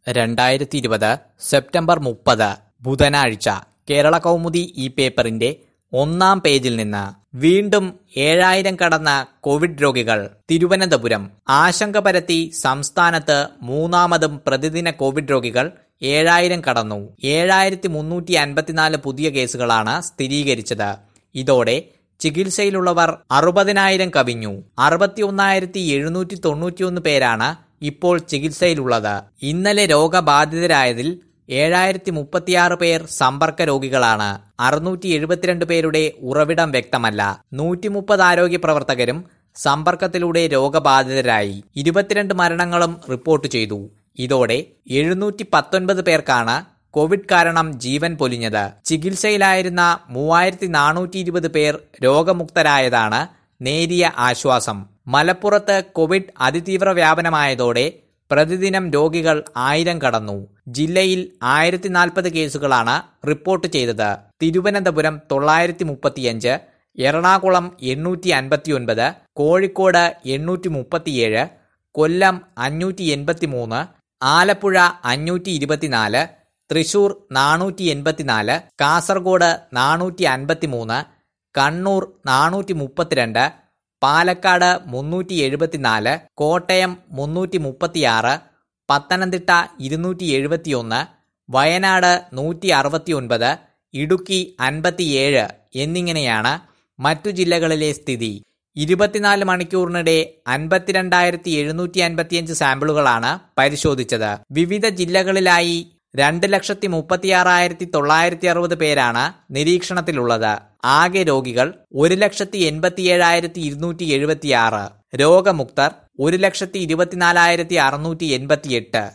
രണ്ടായിരത്തി ഇരുപത് സെപ്റ്റംബർ മുപ്പത് ബുധനാഴ്ച കേരള കൗമുദി ഈ പേപ്പറിന്റെ ഒന്നാം പേജിൽ നിന്ന് വീണ്ടും ഏഴായിരം കടന്ന കോവിഡ് രോഗികൾ തിരുവനന്തപുരം ആശങ്ക പരത്തി സംസ്ഥാനത്ത് മൂന്നാമതും പ്രതിദിന കോവിഡ് രോഗികൾ ഏഴായിരം കടന്നു ഏഴായിരത്തി മുന്നൂറ്റി അൻപത്തിനാല് പുതിയ കേസുകളാണ് സ്ഥിരീകരിച്ചത് ഇതോടെ ചികിത്സയിലുള്ളവർ അറുപതിനായിരം കവിഞ്ഞു അറുപത്തിയൊന്നായിരത്തി എഴുന്നൂറ്റി തൊണ്ണൂറ്റിയൊന്ന് പേരാണ് ഇപ്പോൾ ചികിത്സയിലുള്ളത് ഇന്നലെ രോഗബാധിതരായതിൽ ഏഴായിരത്തി മുപ്പത്തിയാറ് പേർ സമ്പർക്ക രോഗികളാണ് അറുന്നൂറ്റി എഴുപത്തിരണ്ട് പേരുടെ ഉറവിടം വ്യക്തമല്ല നൂറ്റി മുപ്പത് ആരോഗ്യ പ്രവർത്തകരും സമ്പർക്കത്തിലൂടെ രോഗബാധിതരായി ഇരുപത്തിരണ്ട് മരണങ്ങളും റിപ്പോർട്ട് ചെയ്തു ഇതോടെ എഴുന്നൂറ്റി പത്തൊൻപത് പേർക്കാണ് കോവിഡ് കാരണം ജീവൻ പൊലിഞ്ഞത് ചികിത്സയിലായിരുന്ന മൂവായിരത്തി നാനൂറ്റി ഇരുപത് പേർ രോഗമുക്തരായതാണ് നേരിയ ആശ്വാസം മലപ്പുറത്ത് കോവിഡ് അതിതീവ്ര വ്യാപനമായതോടെ പ്രതിദിനം രോഗികൾ ആയിരം കടന്നു ജില്ലയിൽ ആയിരത്തി നാൽപ്പത് കേസുകളാണ് റിപ്പോർട്ട് ചെയ്തത് തിരുവനന്തപുരം തൊള്ളായിരത്തി മുപ്പത്തിയഞ്ച് എറണാകുളം എണ്ണൂറ്റി അൻപത്തിയൊൻപത് കോഴിക്കോട് എണ്ണൂറ്റി മുപ്പത്തിയേഴ് കൊല്ലം അഞ്ഞൂറ്റി എൺപത്തി മൂന്ന് ആലപ്പുഴ അഞ്ഞൂറ്റി ഇരുപത്തിനാല് തൃശൂർ നാനൂറ്റി എൺപത്തിനാല് കാസർഗോഡ് നാനൂറ്റി അൻപത്തിമൂന്ന് കണ്ണൂർ നാനൂറ്റി മുപ്പത്തിരണ്ട് പാലക്കാട് മുന്നൂറ്റി എഴുപത്തിനാല് കോട്ടയം മുന്നൂറ്റി മുപ്പത്തിയാറ് പത്തനംതിട്ട ഇരുന്നൂറ്റി എഴുപത്തിയൊന്ന് വയനാട് നൂറ്റി അറുപത്തിയൊൻപത് ഇടുക്കി അൻപത്തിയേഴ് എന്നിങ്ങനെയാണ് മറ്റു ജില്ലകളിലെ സ്ഥിതി ഇരുപത്തിനാല് മണിക്കൂറിനിടെ അൻപത്തിരണ്ടായിരത്തി എഴുന്നൂറ്റി അൻപത്തിയഞ്ച് സാമ്പിളുകളാണ് പരിശോധിച്ചത് വിവിധ ജില്ലകളിലായി രണ്ട് ലക്ഷത്തി മുപ്പത്തിയാറായിരത്തി തൊള്ളായിരത്തി അറുപത് പേരാണ് നിരീക്ഷണത്തിലുള്ളത് ആകെ രോഗികൾ ഒരു ലക്ഷത്തി എൺപത്തിയേഴായിരത്തി ഇരുന്നൂറ്റി എഴുപത്തിയാറ് രോഗമുക്തർ ഒരു ലക്ഷത്തി ഇരുപത്തിനാലായിരത്തി അറുന്നൂറ്റി എൺപത്തിയെട്ട്